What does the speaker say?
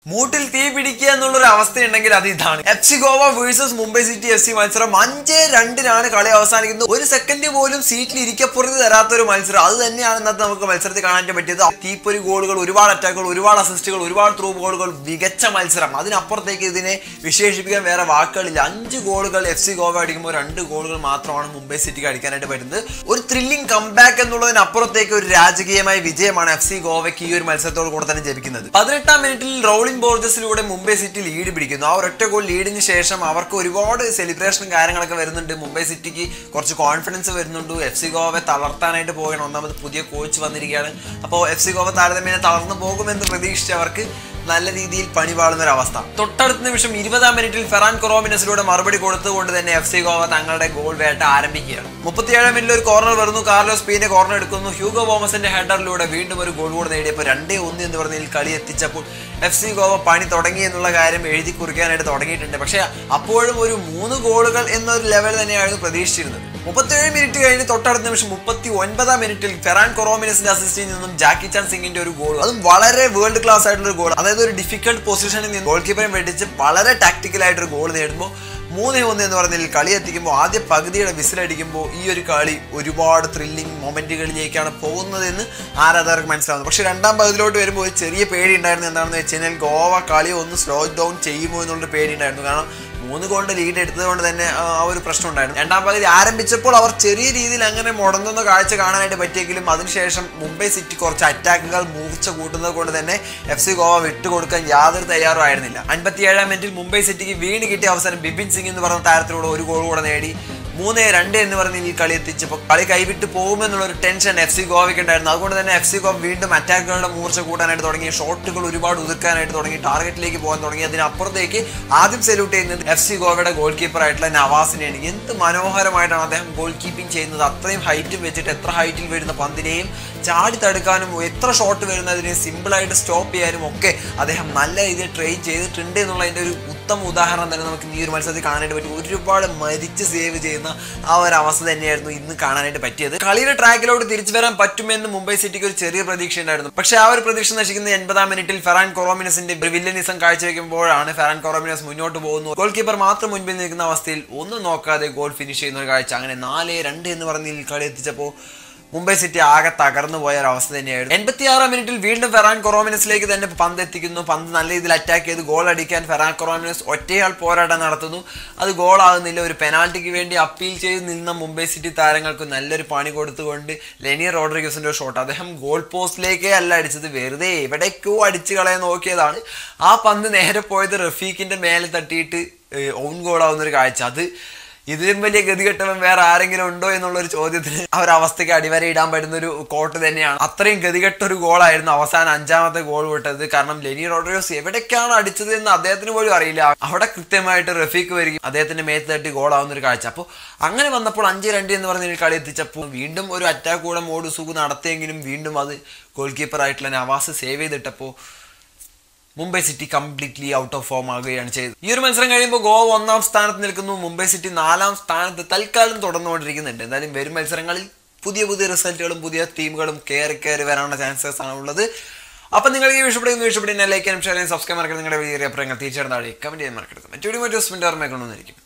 മൂട്ടിൽ തീ പിടിക്കുക എന്നുള്ളൊരു അവസ്ഥയുണ്ടെങ്കിൽ അത് ഇതാണ് F C Goa versus Mumbai City F C മത്സരം അഞ്ച് രണ്ടിനാണ് കളി അവസാനിക്കുന്നത് ഒരു സെക്കൻഡ് പോലും സീറ്റിൽ ഇരിക്കപ്പുറത്ത് തരാത്ത ഒരു മത്സരം അത് തന്നെയാണ് ഇന്നത്തെ നമുക്ക് മത്സരത്തിൽ കാണാൻ പറ്റിയത് തീപ്പൊരി ഗോളുകൾ ഒരുപാട് അറ്റാക്കുകൾ ഒരുപാട് അസിസ്റ്റുകൾ ഒരുപാട് ത്രൂ ഗോളുകൾ മികച്ച മത്സരം അതിനപ്പുറത്തേക്ക് ഇതിനെ വിശേഷിപ്പിക്കാൻ വേറെ വാക്കുകളില്ല അഞ്ച് ഗോളുകൾ എഫ് സി ഗോവ അടിക്കുമ്പോൾ രണ്ട് ഗോളുകൾ മാത്രമാണ് മുംബൈ സിറ്റിക്ക് അടിക്കാനായിട്ട് പറ്റുന്നത് ഒരു ത്രില്ലിംഗ് കംബാക്ക് എന്നുള്ളതിനപ്പുറത്തേക്ക് ഒരു രാജകീയമായ വിജയമാണ് എഫ് സി ഗോവയ്ക്ക് ഈ ഒരു മത്സരത്തോട് കൂടെ തന്നെ ജപിക്കുന്നത് പതിനെട്ടാം മിനിറ്റിൽ റോളിംഗ് ബോർജസിലൂടെ മുംബൈ സിറ്റി ലീഡ് പിടിക്കുന്നു ആ ഒരൊറ്റ ഗോൾ ലീഡിന് ശേഷം അവർക്ക് ഒരുപാട് സെലിബ്രേഷനും കാര്യങ്ങളൊക്കെ വരുന്നുണ്ട് മുംബൈ സിറ്റിക്ക് കുറച്ച് കോൺഫിഡൻസ് വരുന്നുണ്ട് എഫ് സി ഗോവയെ തളർത്താനായിട്ട് പോകണം ഒന്നാമത് പുതിയ കോച്ച് വന്നിരിക്കുകയാണ് അപ്പോൾ എഫ് സി ഗോവ താരതമ്യേന തളർന്നു പോകുമെന്ന് പ്രതീക്ഷിച്ചവർക്ക് നല്ല രീതിയിൽ പണി പാളുന്ന ഒരു അവസ്ഥ തൊട്ടടുത്ത നിമിഷം ഇരുപതാം മിനിറ്റിൽ ഫെറാൻ കൊറോമിനസിലൂടെ മറുപടി കൊടുത്തുകൊണ്ട് തന്നെ എഫ് സി ഗോവ തങ്ങളുടെ ഗോൾ വേട്ട ആരംഭിക്കുകയാണ് മുപ്പത്തിയേഴാം മിനിറ്റിൽ ഒരു കോർണർ വരുന്നു കാർലോസ് പീനെ കോർണർ എടുക്കുന്നു ഹ്യൂഗോ ബോമസിന്റെ ഹെഡറിലൂടെ വീണ്ടും ഒരു ഗോൾ കൂടെ നേടിയപ്പോൾ രണ്ടേ ഒന്ന് എന്ന് പറഞ്ഞതിൽ കളി എത്തിച്ചപ്പോൾ എഫ് സി ഗോവ പണി തുടങ്ങി എന്നുള്ള കാര്യം എഴുതി കുറിക്കാനായിട്ട് തുടങ്ങിയിട്ടുണ്ട് പക്ഷേ അപ്പോഴും ഒരു മൂന്ന് ഗോളുകൾ എന്നൊരു ലെവൽ തന്നെയായിരുന്നു പ്രതീക്ഷിച്ചിരുന്നത് മുപ്പത്തേഴ് മിനിറ്റ് കഴിഞ്ഞ് തൊട്ടടുത്ത നിമിഷം മുപ്പത്തി ഒൻപതാം മിനിറ്റിൽ ഫെറാൻ കൊറോമിനസിന്റെ അസിസ്റ്റിൽ നിന്നും ജാക്കി ചാൻ സിംഗിന്റെ ഒരു ഗോൾ അതും വളരെ വേൾഡ് ക്ലാസ് ആയിട്ടുള്ള ഒരു ഗോൾ അതായത് ഒരു ഡിഫിക്കൽട്ട് പൊസിഷനിൽ നിന്ന് ഗോൾ കീപ്പറെ വെടിച്ച് വളരെ ടാക്ടിക്കൽ ആയിട്ടൊരു ഗോൾ നേടുമ്പോൾ മൂന്ന് ഒന്ന് എന്ന് പറഞ്ഞതിൽ കളി എത്തിക്കുമ്പോൾ ആദ്യ പകുതിയുടെ വിസിലടിക്കുമ്പോൾ ഈ ഒരു കളി ഒരുപാട് ത്രില്ലിംഗ് മൊമെന്റുകളിലേക്കാണ് പോകുന്നതെന്ന് ആരാധകർക്ക് മനസ്സിലാവുന്നത് പക്ഷേ രണ്ടാം പകുതിയിലോട്ട് വരുമ്പോൾ ഒരു ചെറിയ പേടി ഉണ്ടായിരുന്നു എന്താണെന്ന് വെച്ച് കഴിഞ്ഞാൽ ഗോവ കളി ഒന്ന് സ്ലോ ഡൗൺ ചെയ്യുമോ എന്നുള്ളൊരു പേടി ഉണ്ടായിരുന്നു കാരണം മൂന്ന് ഗോളിന്റെ ലീഡ് എടുത്തതുകൊണ്ട് തന്നെ ആ ആ ഒരു പ്രശ്നം ഉണ്ടായിരുന്നു രണ്ടാം പകുതി ആരംഭിച്ചപ്പോൾ അവർ ചെറിയ രീതിയിൽ അങ്ങനെ മുടങ്ങുന്ന കാഴ്ച കാണാനായിട്ട് പറ്റിയെങ്കിലും അതിനുശേഷം മുംബൈ സിറ്റി കുറച്ച് അറ്റാക്കുകൾ മൂർച്ച കൂട്ടുന്നത് കൊണ്ട് തന്നെ എഫ് സി ഗോവ വിട്ടുകൊടുക്കാൻ യാതൊരു തയ്യാറും ആയിരുന്നില്ല അൻപത്തിയേഴാം മിനിറ്റിൽ മുംബൈ സിറ്റിക്ക് വീണ് കിട്ടിയ അവസരം ബിപിൻ സിംഗ് എന്ന് പറഞ്ഞ താരത്തിലൂടെ ഒരു ഗോൾ കൂടെ നേടി മൂന്ന് രണ്ട് എന്ന് പറഞ്ഞ് ഈ കളി എത്തിച്ചപ്പോൾ കളി കൈവിട്ട് പോകുമെന്നുള്ള ഒരു ടെൻഷൻ എഫ് സി ഗോവയ്ക്ക് ഉണ്ടായിരുന്നു അതുകൊണ്ട് തന്നെ എഫ് സി ഗോവ വീണ്ടും അറ്റാക്കുകളുടെ മൂർച്ച കൂട്ടാനായിട്ട് തുടങ്ങി ഷോട്ടുകൾ ഒരുപാട് ഒതുക്കാനായിട്ട് തുടങ്ങി ടാർഗറ്റിലേക്ക് പോകാൻ തുടങ്ങി അതിനപ്പുറത്തേക്ക് ആദ്യം സല്യൂട്ട് ചെയ്യുന്നത് എഫ് സി ഗോവയുടെ ഗോൾ കീപ്പർ ആയിട്ടുള്ള നവാസിനെയാണ് എന്ത് മനോഹരമായിട്ടാണ് അദ്ദേഹം ഗോൾ കീപ്പിംഗ് ചെയ്യുന്നത് അത്രയും ഹൈറ്റും വെച്ചിട്ട് എത്ര ഹൈറ്റിൽ വരുന്ന പന്തിനെയും ചാടി തടുക്കാനും എത്ര ഷോട്ട് വരുന്നതിനെ സിമ്പിളായിട്ട് സ്റ്റോപ്പ് ചെയ്യാനും ഒക്കെ അദ്ദേഹം നല്ല രീതിയിൽ ട്രെയിൻ ചെയ്തിട്ടുണ്ട് എന്നുള്ളതിൻ്റെ ഒരു ഉത്തമ ഉദാഹരണം തന്നെ നമുക്ക് ഈ ഒരു മത്സരത്തിൽ കാണാനായിട്ട് പറ്റും ഒരുപാട് മരിച്ച് സേവ് ചെയ്യുന്ന ആ ഒരു അവസ്ഥ തന്നെയായിരുന്നു ഇന്ന് കാണാനായിട്ട് പറ്റിയത് കളിയുടെ ട്രാക്കിലോട്ട് തിരിച്ചു വരാൻ പറ്റുമെന്ന് മുംബൈ സിറ്റിക്ക് ഒരു ചെറിയ പ്രതീക്ഷ ഉണ്ടായിരുന്നു പക്ഷേ ആ ഒരു പ്രതീക്ഷ നശിക്കുന്ന എൺപതാം മിനിറ്റിൽ ഫെറാൻ കൊറോമിനസിന്റെ വില്ലനിസം കാഴ്ചവെക്കുമ്പോഴാണ് ഫെറാൻ കൊറോമിനസ് മുന്നോട്ട് പോകുന്നു ഗോൾ കീപ്പർ മാത്രം മുൻപിൽ നിൽക്കുന്ന അവസ്ഥയിൽ ഒന്നും നോക്കാതെ ഗോൾ ഫിനിഷ് ചെയ്യുന്ന ഒരു കാഴ്ച അങ്ങനെ നാല് രണ്ട് എന്ന് പറഞ്ഞ് ഈ കളി എത്തിച്ചപ്പോൾ മുംബൈ സിറ്റി ആകെ തകർന്നു പോയ ഒരു അവസ്ഥ തന്നെയായിരുന്നു എൺപത്തിയാറാം മിനിറ്റിൽ വീണ്ടും ഫെറാൻ കൊറോമിനസിലേക്ക് തന്നെ പന്ത് എത്തിക്കുന്നു പന്ത് നല്ല രീതിയിൽ അറ്റാക്ക് ചെയ്ത് ഗോൾ അടിക്കാൻ ഫെറാൻ കൊറോമിനസ് ഒറ്റയാൾ പോരാട്ടം നടത്തുന്നു അത് ഗോളാകുന്നില്ല ഒരു പെനാൽറ്റിക്ക് വേണ്ടി അപ്പീൽ ചെയ്ത് നിന്ന മുംബൈ സിറ്റി താരങ്ങൾക്ക് നല്ലൊരു പണി കൊടുത്തുകൊണ്ട് ലെനിയർ റോഡ്രിഗസിന്റെ ഒരു ഷോട്ട് അദ്ദേഹം ഗോൾ പോസ്റ്റിലേക്കേ അല്ല അടിച്ചത് വെറുതെ എവിടേക്കോ അടിച്ചു കളയാൻ നോക്കിയതാണ് ആ പന്ത് നേരെ പോയത് റഫീഖിന്റെ മേലെ തട്ടിയിട്ട് ഓൺ ഗോളാവുന്ന ഒരു കാഴ്ച അത് ഇതിലും വലിയ ഗതികെട്ടവൻ വേറെ ആരെങ്കിലും ഉണ്ടോ എന്നുള്ള ഒരു ചോദ്യത്തിന് ആ ഒരു അവസ്ഥയ്ക്ക് അടിവരയിടാൻ പറ്റുന്ന ഒരു കോട്ട് തന്നെയാണ് അത്രയും ഗതികെട്ട ഒരു ഗോളായിരുന്നു അവസാനം അഞ്ചാമത്തെ ഗോൾ വിട്ടത് കാരണം ലെനി റോഡ്രിഗസ് എവിടേക്കാണ് അടിച്ചത് എന്ന് അദ്ദേഹത്തിന് പോലും അറിയില്ല അവിടെ കൃത്യമായിട്ട് റഫീക്ക് വരികയും അദ്ദേഹത്തിന്റെ മേത്ത് തട്ടി ഗോളാവുന്ന ഒരു കാഴ്ച അപ്പോൾ അങ്ങനെ വന്നപ്പോൾ അഞ്ച് രണ്ട് എന്ന് പറഞ്ഞ ഒരു കളി എത്തിച്ചപ്പോൾ വീണ്ടും ഒരു അറ്റാക്ക് കൂടെ മോഡ് സുഖം നടത്തിയെങ്കിലും വീണ്ടും അത് ഗോൾ കീപ്പർ ആയിട്ടുള്ള നവാസ് സേവ് ചെയ്തിട്ടപ്പോൾ Mumbai City completely out of form ആകുകയാണ് ചെയ്തത് ഈ ഒരു മത്സരം കഴിയുമ്പോൾ ഗോവ ഒന്നാം സ്ഥാനത്ത് നിൽക്കുന്നു മുംബൈ സിറ്റി നാലാം സ്ഥാനത്ത് തൽക്കാലം തുടർന്നുകൊണ്ടിരിക്കുന്നുണ്ട് എന്തായാലും വരും മത്സരങ്ങളിൽ പുതിയ പുതിയ റിസൾട്ടുകളും പുതിയ ടീമുകളും കയറി കയറി വരാനുള്ള ചാൻസസ് ആണ് ഉള്ളത് അപ്പം നിങ്ങൾക്ക് ഈ ഇഷ്ടപ്പെടുന്ന ഇഷ്ടപ്പെടുന്ന ലൈക്ക് ചെയ്യാനും ഷെയർ ചെയ്യാൻ സബ്സ്ക്രൈബ് മറക്കരുത് നിങ്ങളുടെ വലിയ അഭിപ്രായങ്ങൾ തീർച്ചയായിട്ടും താഴെ കമന്റ് ചെയ്യാൻ മറക്കരുത് മറ്റൊരു മറ്റു സ്പിൻ്റെ ഓർമ്മ കൊണ്ടുവന്നിരിക്കും